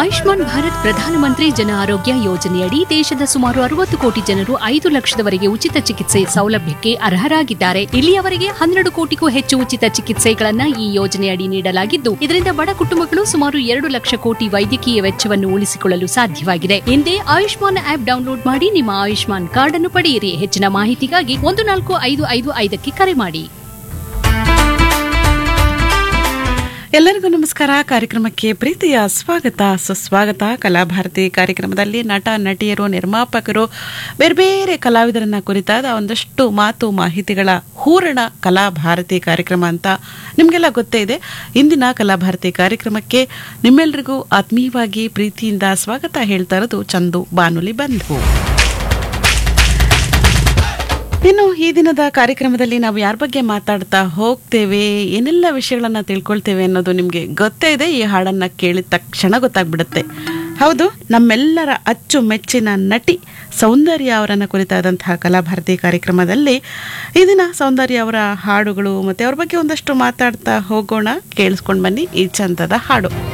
ಆಯುಷ್ಮಾನ್ ಭಾರತ್ ಪ್ರಧಾನಮಂತ್ರಿ ಜನ ಆರೋಗ್ಯ ಯೋಜನೆಯಡಿ ದೇಶದ ಸುಮಾರು ಅರವತ್ತು ಕೋಟಿ ಜನರು ಐದು ಲಕ್ಷದವರೆಗೆ ಉಚಿತ ಚಿಕಿತ್ಸೆ ಸೌಲಭ್ಯಕ್ಕೆ ಅರ್ಹರಾಗಿದ್ದಾರೆ ಇಲ್ಲಿಯವರೆಗೆ ಹನ್ನೆರಡು ಕೋಟಿಗೂ ಹೆಚ್ಚು ಉಚಿತ ಚಿಕಿತ್ಸೆಗಳನ್ನ ಈ ಯೋಜನೆಯಡಿ ನೀಡಲಾಗಿದ್ದು ಇದರಿಂದ ಬಡ ಕುಟುಂಬಗಳು ಸುಮಾರು ಎರಡು ಲಕ್ಷ ಕೋಟಿ ವೈದ್ಯಕೀಯ ವೆಚ್ಚವನ್ನು ಉಳಿಸಿಕೊಳ್ಳಲು ಸಾಧ್ಯವಾಗಿದೆ ಹಿಂದೆ ಆಯುಷ್ಮಾನ್ ಆಪ್ ಡೌನ್ಲೋಡ್ ಮಾಡಿ ನಿಮ್ಮ ಆಯುಷ್ಮಾನ್ ಕಾರ್ಡ್ ಅನ್ನು ಪಡೆಯಿರಿ ಹೆಚ್ಚಿನ ಮಾಹಿತಿಗಾಗಿ ಒಂದು ನಾಲ್ಕು ಐದು ಐದು ಐದಕ್ಕೆ ಕರೆ ಮಾಡಿ ಎಲ್ಲರಿಗೂ ನಮಸ್ಕಾರ ಕಾರ್ಯಕ್ರಮಕ್ಕೆ ಪ್ರೀತಿಯ ಸ್ವಾಗತ ಸುಸ್ವಾಗತ ಕಲಾಭಾರತಿ ಕಾರ್ಯಕ್ರಮದಲ್ಲಿ ನಟ ನಟಿಯರು ನಿರ್ಮಾಪಕರು ಬೇರೆ ಬೇರೆ ಕಲಾವಿದರನ್ನ ಕುರಿತಾದ ಒಂದಷ್ಟು ಮಾತು ಮಾಹಿತಿಗಳ ಹೂರಣ ಕಲಾಭಾರತಿ ಕಾರ್ಯಕ್ರಮ ಅಂತ ನಿಮಗೆಲ್ಲ ಗೊತ್ತೇ ಇದೆ ಇಂದಿನ ಕಲಾಭಾರತಿ ಕಾರ್ಯಕ್ರಮಕ್ಕೆ ನಿಮ್ಮೆಲ್ಲರಿಗೂ ಆತ್ಮೀಯವಾಗಿ ಪ್ರೀತಿಯಿಂದ ಸ್ವಾಗತ ಹೇಳ್ತಾ ಇರೋದು ಚಂದು ಬಾನುಲಿ ಬಂಧು ಇನ್ನು ಈ ದಿನದ ಕಾರ್ಯಕ್ರಮದಲ್ಲಿ ನಾವು ಯಾರ ಬಗ್ಗೆ ಮಾತಾಡ್ತಾ ಹೋಗ್ತೇವೆ ಏನೆಲ್ಲ ವಿಷಯಗಳನ್ನ ತಿಳ್ಕೊಳ್ತೇವೆ ಅನ್ನೋದು ನಿಮಗೆ ಗೊತ್ತೇ ಇದೆ ಈ ಹಾಡನ್ನ ಕೇಳಿದ ತಕ್ಷಣ ಗೊತ್ತಾಗ್ಬಿಡುತ್ತೆ ಹೌದು ನಮ್ಮೆಲ್ಲರ ಅಚ್ಚುಮೆಚ್ಚಿನ ನಟಿ ಸೌಂದರ್ಯ ಅವರನ್ನ ಕುರಿತಾದಂತಹ ಕಲಾಭಾರತಿ ಕಾರ್ಯಕ್ರಮದಲ್ಲಿ ಈ ದಿನ ಸೌಂದರ್ಯ ಅವರ ಹಾಡುಗಳು ಮತ್ತೆ ಅವ್ರ ಬಗ್ಗೆ ಒಂದಷ್ಟು ಮಾತಾಡ್ತಾ ಹೋಗೋಣ ಕೇಳಿಸ್ಕೊಂಡು ಬನ್ನಿ ಈ ಚಂದದ ಹಾಡು